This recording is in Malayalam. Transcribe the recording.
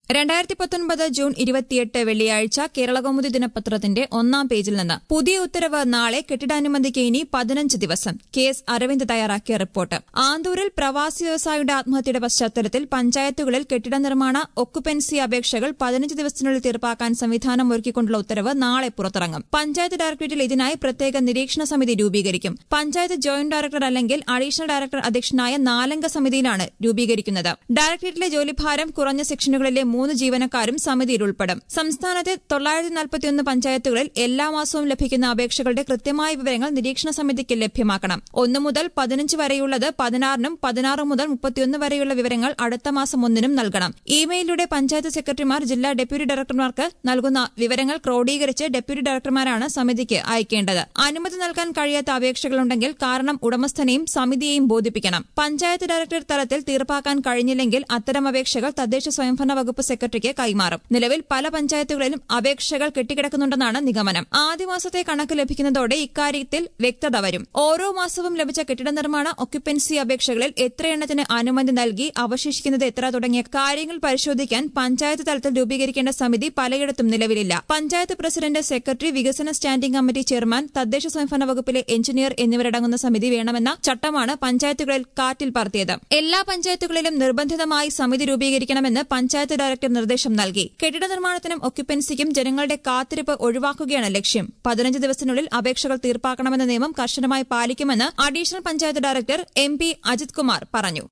രണ്ടായിരത്തി പത്തൊൻപത് ജൂൺ ഇരുപത്തിയെട്ട് വെള്ളിയാഴ്ച കേരളകൗമുദി ദിനപത്രത്തിന്റെ ഒന്നാം പേജിൽ നിന്ന് പുതിയ ഉത്തരവ് നാളെ കെട്ടിടാനുമതിക്ക് ഇനി പതിനഞ്ച് ദിവസം കെ എസ് അരവിന്ദ് തയ്യാറാക്കിയ റിപ്പോർട്ട് ആന്തൂരിൽ പ്രവാസി വ്യവസായിയുടെ ആത്മഹത്യയുടെ പശ്ചാത്തലത്തിൽ പഞ്ചായത്തുകളിൽ കെട്ടിട നിർമ്മാണ ഒക്കുപെൻസി അപേക്ഷകൾ പതിനഞ്ച് ദിവസത്തിനുള്ളിൽ തീർപ്പാക്കാൻ സംവിധാനം ഒരുക്കിക്കൊണ്ടുള്ള ഉത്തരവ് നാളെ പുറത്തിറങ്ങും പഞ്ചായത്ത് ഡയറക്ടറേറ്റിൽ ഇതിനായി പ്രത്യേക നിരീക്ഷണ സമിതി രൂപീകരിക്കും പഞ്ചായത്ത് ജോയിന്റ് ഡയറക്ടർ അല്ലെങ്കിൽ അഡീഷണൽ ഡയറക്ടർ അധ്യക്ഷനായ നാലംഗ സമിതിയിലാണ് രൂപീകരിക്കുന്നത് ഡയറക്ടറേറ്റിലെ ജോലിഭാരം കുറഞ്ഞ സെക്ഷനുകളിലെ മൂന്ന് ജീവനക്കാരും സമിതിയിൽ ഉൾപ്പെടും സംസ്ഥാനത്തെ തൊള്ളായിരത്തി നാൽപ്പത്തിയൊന്ന് പഞ്ചായത്തുകളിൽ എല്ലാ മാസവും ലഭിക്കുന്ന അപേക്ഷകളുടെ കൃത്യമായ വിവരങ്ങൾ നിരീക്ഷണ സമിതിക്ക് ലഭ്യമാക്കണം ഒന്ന് മുതൽ പതിനഞ്ച് വരെയുള്ളത് പതിനാറിനും പതിനാറ് മുതൽ മുപ്പത്തിയൊന്ന് വരെയുള്ള വിവരങ്ങൾ അടുത്ത മാസം ഒന്നിനും നൽകണം ഇമെയിലൂടെ പഞ്ചായത്ത് സെക്രട്ടറിമാർ ജില്ലാ ഡെപ്യൂട്ടി ഡയറക്ടർമാർക്ക് നൽകുന്ന വിവരങ്ങൾ ക്രോഡീകരിച്ച് ഡെപ്യൂട്ടി ഡയറക്ടർമാരാണ് സമിതിക്ക് അയക്കേണ്ടത് അനുമതി നൽകാൻ കഴിയാത്ത അപേക്ഷകളുണ്ടെങ്കിൽ കാരണം ഉടമസ്ഥനെയും സമിതിയെയും ബോധിപ്പിക്കണം പഞ്ചായത്ത് ഡയറക്ടർ തലത്തിൽ തീർപ്പാക്കാൻ കഴിഞ്ഞില്ലെങ്കിൽ അത്തരം അപേക്ഷകൾ തദ്ദേശ സ്വയംഭരണ വകുപ്പ് സെക്രട്ടറിക്ക് കൈമാറും നിലവിൽ പല പഞ്ചായത്തുകളിലും അപേക്ഷകൾ കെട്ടിക്കിടക്കുന്നുണ്ടെന്നാണ് നിഗമനം ആദ്യ മാസത്തെ കണക്ക് ലഭിക്കുന്നതോടെ ഇക്കാര്യത്തിൽ വ്യക്തത വരും ഓരോ മാസവും ലഭിച്ച കെട്ടിട നിർമ്മാണ ഒക്യുപ്പൻസി അപേക്ഷകളിൽ എത്ര എണ്ണത്തിന് അനുമതി നൽകി അവശേഷിക്കുന്നത് എത്ര തുടങ്ങിയ കാര്യങ്ങൾ പരിശോധിക്കാൻ പഞ്ചായത്ത് തലത്തിൽ രൂപീകരിക്കേണ്ട സമിതി പലയിടത്തും നിലവിലില്ല പഞ്ചായത്ത് പ്രസിഡന്റ് സെക്രട്ടറി വികസന സ്റ്റാൻഡിംഗ് കമ്മിറ്റി ചെയർമാൻ തദ്ദേശ സ്വയംഭരണ വകുപ്പിലെ എഞ്ചിനീയർ എന്നിവരടങ്ങുന്ന സമിതി വേണമെന്ന ചട്ടമാണ് പഞ്ചായത്തുകളിൽ കാറ്റിൽ പറത്തിയത് എല്ലാ പഞ്ചായത്തുകളിലും നിർബന്ധിതമായി സമിതി രൂപീകരിക്കണമെന്ന് പഞ്ചായത്ത് ഡയറക്ടർ നിർദ്ദേശം നൽകി കെട്ടിട നിർമ്മാണത്തിനും ഒക്യുപ്പൻസിക്കും ജനങ്ങളുടെ കാത്തിരിപ്പ് ഒഴിവാക്കുകയാണ് ലക്ഷ്യം പതിനഞ്ച് ദിവസത്തിനുള്ളിൽ അപേക്ഷകൾ തീർപ്പാക്കണമെന്ന നിയമം കർശനമായി പാലിക്കുമെന്ന് additional panchayat director M P Ajith Kumar പറഞ്ഞു